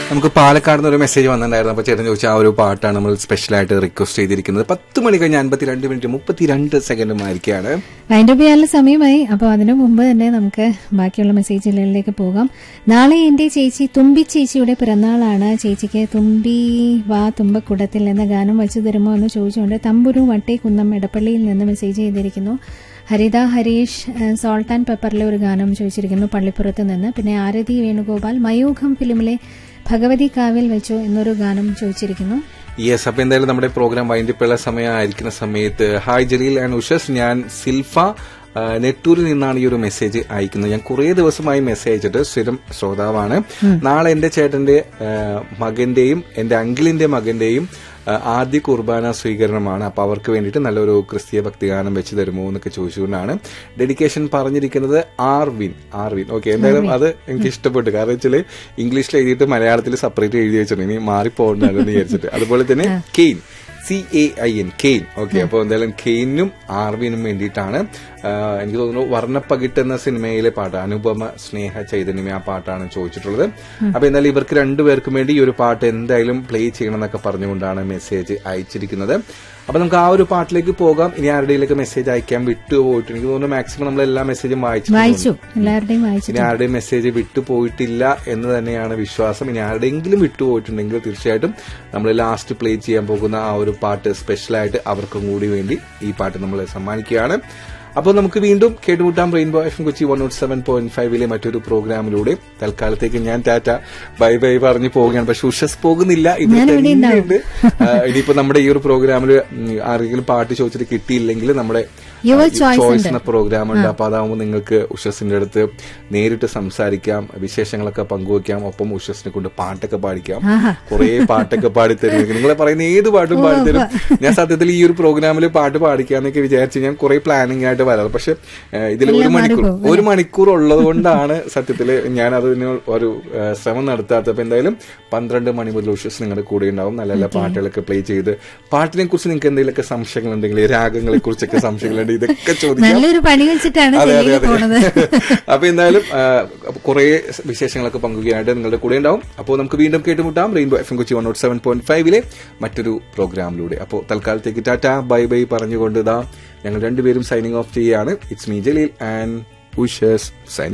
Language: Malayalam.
നമുക്ക് പാലക്കാട് നിന്ന് ഒരു മെസ്സേജ് വന്നിട്ടുണ്ടായിരുന്നു അപ്പോൾ ചേട്ടൻ ചോദിച്ച ആ ഒരു പാട്ടാണ് നമ്മൾ സ്പെഷ്യലായിട്ട് റിക്വസ്റ്റ് ചെയ്തിരിക്കുന്നത് പത്ത് മണി കഴിഞ്ഞ് അൻപത്തിരണ്ട് മിനിറ്റ് മുപ്പത്തിരണ്ട് സെക്കൻഡും ആയിരിക്കുകയാണ് വൈൻഡപ്പ് ചെയ്യാനുള്ള സമയമായി അപ്പോൾ അതിനു മുമ്പ് തന്നെ നമുക്ക് ബാക്കിയുള്ള മെസ്സേജുകളിലേക്ക് പോകാം നാളെ എന്റെ ചേച്ചി തുമ്പി ചേച്ചിയുടെ പിറന്നാളാണ് ചേച്ചിക്ക് തുമ്പി വാ തുമ്പക്കുടത്തിൽ എന്ന ഗാനം വെച്ചു തരുമോ എന്ന് ചോദിച്ചുകൊണ്ട് തമ്പുരു വട്ടേ കുന്നം എടപ്പള്ളിയിൽ നിന്ന് മെസ്സേജ് ചെയ്തിരിക്കുന്നു ഹരിത ഹരീഷ് ഏഹ്, സോൾട്ട് ആൻഡ് പെപ്പറിലെ ഒരു ഗാനം ചോദിച്ചിരിക്കുന്നു പള്ളിപ്പുറത്ത് നിന്ന് പിന്നെ ആരതി വേണുഗോപാൽ മയൂഖം ഫിലിമിലെ ഭഗവതി കാവിൽ വെച്ചു എന്നൊരു ഗാനം ചോദിച്ചിരിക്കുന്നു യെസ് അപ്പൊ എന്തായാലും നമ്മുടെ പ്രോഗ്രാം വൈൻഡിപ്പുള്ള സമയമായിരിക്കുന്ന സമയത്ത് ഹായ് ജലീൽ ആൻഡ് ഉഷസ് ഞാൻ സിൽഫ ആ, നെട്ടൂരിൽ നിന്നാണ് ഈ ഒരു മെസ്സേജ് അയക്കുന്നത് ഞാൻ കുറേ ദിവസമായി മെസ്സേജ് അയച്ചിട്ട് സ്ഥിരം ശ്രോതാവാണ് നാളെ എന്റെ ചേട്ടന്റെ ആ, മകന്റെയും എന്റെ അങ്കിളിന്റെ മകന്റെയും ആ, ആദ്യ കുർബാന സ്വീകരണമാണ് അപ്പൊ അവർക്ക് വേണ്ടിയിട്ട് നല്ലൊരു ക്രിസ്തീയ ഭക്തിഗാനം വെച്ച് തരുമോ എന്നൊക്കെ ചോദിച്ചുകൊണ്ടാണ് ഡെഡിക്കേഷൻ പറഞ്ഞിരിക്കുന്നത് ആർവിൻ ആർവിൻ ഓക്കെ എന്തായാലും അത് എനിക്ക് ഇഷ്ടപ്പെട്ടു കാരണം വെച്ചാൽ ഇംഗ്ലീഷിൽ എഴുതിയിട്ട് മലയാളത്തിൽ സെപ്പറേറ്റ് എഴുതി വെച്ചിട്ടുണ്ട് ഇനി മാറിപ്പോകണ്ടെന്ന് വിചാരിച്ചിട്ട് അതുപോലെ തന്നെ Cain C A I N Cain okay അപ്പോൾ എന്തായാലും കെയിനും ആർവിനും വേണ്ടിയിട്ടാണ് ആ, എനിക്ക് തോന്നുന്നു വർണ്ണപ്പകിട്ട് എന്ന സിനിമയിലെ പാട്ട് അനുപമ സ്നേഹ ചൈതന്യമേ ആ പാട്ടാണ് ചോദിച്ചിട്ടുള്ളത് അപ്പൊ എന്തായാലും ഇവർക്ക് രണ്ടുപേർക്കും വേണ്ടി ഈ ഒരു പാട്ട് എന്തായാലും പ്ലേ ചെയ്യണം എന്നൊക്കെ പറഞ്ഞുകൊണ്ടാണ് മെസ്സേജ് അയച്ചിരിക്കുന്നത് അപ്പൊ നമുക്ക് ആ ഒരു പാട്ടിലേക്ക് പോകാം ഇനി ആരുടെയിലേക്ക് മെസ്സേജ് അയക്കാൻ വിട്ടുപോയിട്ട് എനിക്ക് തോന്നുന്നു മാക്സിമം നമ്മൾ എല്ലാ മെസ്സേജും വായിച്ചു വായിച്ചു എല്ലാവരുടെയും വായിച്ചു ഇനി ആരുടെയും മെസ്സേജ് വിട്ടുപോയിട്ടില്ല എന്ന് തന്നെയാണ് വിശ്വാസം ഇനി ആരുടെയെങ്കിലും വിട്ടുപോയിട്ടുണ്ടെങ്കിൽ തീർച്ചയായിട്ടും നമ്മൾ ലാസ്റ്റ് പ്ലേ ചെയ്യാൻ പോകുന്ന ആ ഒരു പാട്ട് സ്പെഷ്യലായിട്ട് അവർക്കും കൂടി വേണ്ടി ഈ പാട്ട് നമ്മൾ സമ്മാനിക്കുകയാണ് അപ്പോൾ നമുക്ക് വീണ്ടും കേട്ടുമുട്ടാം rainbow F Kochi one nought seven point ഫൈവിലെ മറ്റൊരു പ്രോഗ്രാമിലൂടെ തൽക്കാലത്തേക്ക് ഞാൻ ടാറ്റ ബൈ ബൈ പറഞ്ഞു പോവുകയാണ് പക്ഷെ ഉഷസ് പോകുന്നില്ല ഇത് ഞാനിവിടെ ഉണ്ടാവും. തന്നെയുണ്ട് ആ, ഇനിയിപ്പോ നമ്മുടെ ഈ ഒരു പ്രോഗ്രാമിൽ ആരെങ്കിലും പാട്ട് ചോദിച്ചിട്ട് കിട്ടിയില്ലെങ്കിൽ നമ്മുടെ Your choice ചോയ്സ് ഉണ്ട്. എന്ന പ്രോഗ്രാം ഉണ്ട് അപ്പൊ അതാവുമ്പോൾ നിങ്ങൾക്ക് ഉഷസിന്റെ അടുത്ത് നേരിട്ട് സംസാരിക്കാം വിശേഷങ്ങളൊക്കെ പങ്കുവെക്കാം ഒപ്പം ഉഷസിനെ കൊണ്ട് പാട്ടൊക്കെ പാടിക്കാം ആഹാ. കുറെ പാട്ടൊക്കെ പാടിത്തരും നിങ്ങളെ പറയുന്ന ഏത് പാട്ടും പാടിത്തരും ഞാൻ സത്യത്തിൽ ഈ ഒരു പ്രോഗ്രാമിൽ പാട്ട് പാടിക്കാന്നൊക്കെ വിചാരിച്ച് ഞാൻ കുറെ പ്ലാനിങ് ആയിട്ട് വരാറ് പക്ഷെ ഇതിൽ ഒരു എല്ലാം മണിക്കൂർ മാറിപ്പോകും, ഒരു മണിക്കൂർ ഉള്ളത് കൊണ്ടാണ് സത്യത്തില് ഞാൻ അതിന് ഒരു ആ, ശ്രമം നടത്താത്തത് അപ്പൊ എന്തായാലും പന്ത്രണ്ട് മണി മുതൽ ഉഷസ് നിങ്ങളുടെ കൂടെ ഉണ്ടാവും നല്ല നല്ല പാട്ടുകളൊക്കെ പ്ലേ ചെയ്ത് പാട്ടിനെ കുറിച്ച് നിങ്ങൾക്ക് എന്തെങ്കിലുമൊക്കെ സംശയങ്ങൾ ഉണ്ടെങ്കിൽ രാഗങ്ങളെ കുറിച്ചൊക്കെ സംശയങ്ങളുണ്ട് ഇതൊക്കെ ചോദിക്കാം നല്ലൊരു പണി വെച്ചിട്ടാണ് അതെ അതെ ജലീൽ അതെ പോണത് അപ്പൊ എന്തായാലും കുറെ വിശേഷങ്ങളൊക്കെ പങ്കുകയായിട്ട് നിങ്ങളുടെ കൂടെ ഉണ്ടാവും അപ്പോൾ നമുക്ക് വീണ്ടും കേട്ടുമുട്ടാം rainbow F M Kochi one nought seven point ഫൈവിലെ മറ്റൊരു പ്രോഗ്രാമിലൂടെ അപ്പോൾ തൽക്കാലത്തേക്ക് ടാറ്റ ബൈ ബൈ പറഞ്ഞുകൊണ്ട് ഇതാ ഞങ്ങൾ രണ്ടുപേരും സൈനിങ് ഓഫ് ചെയ്യുകയാണ് it's me Jaleel and Ushas signing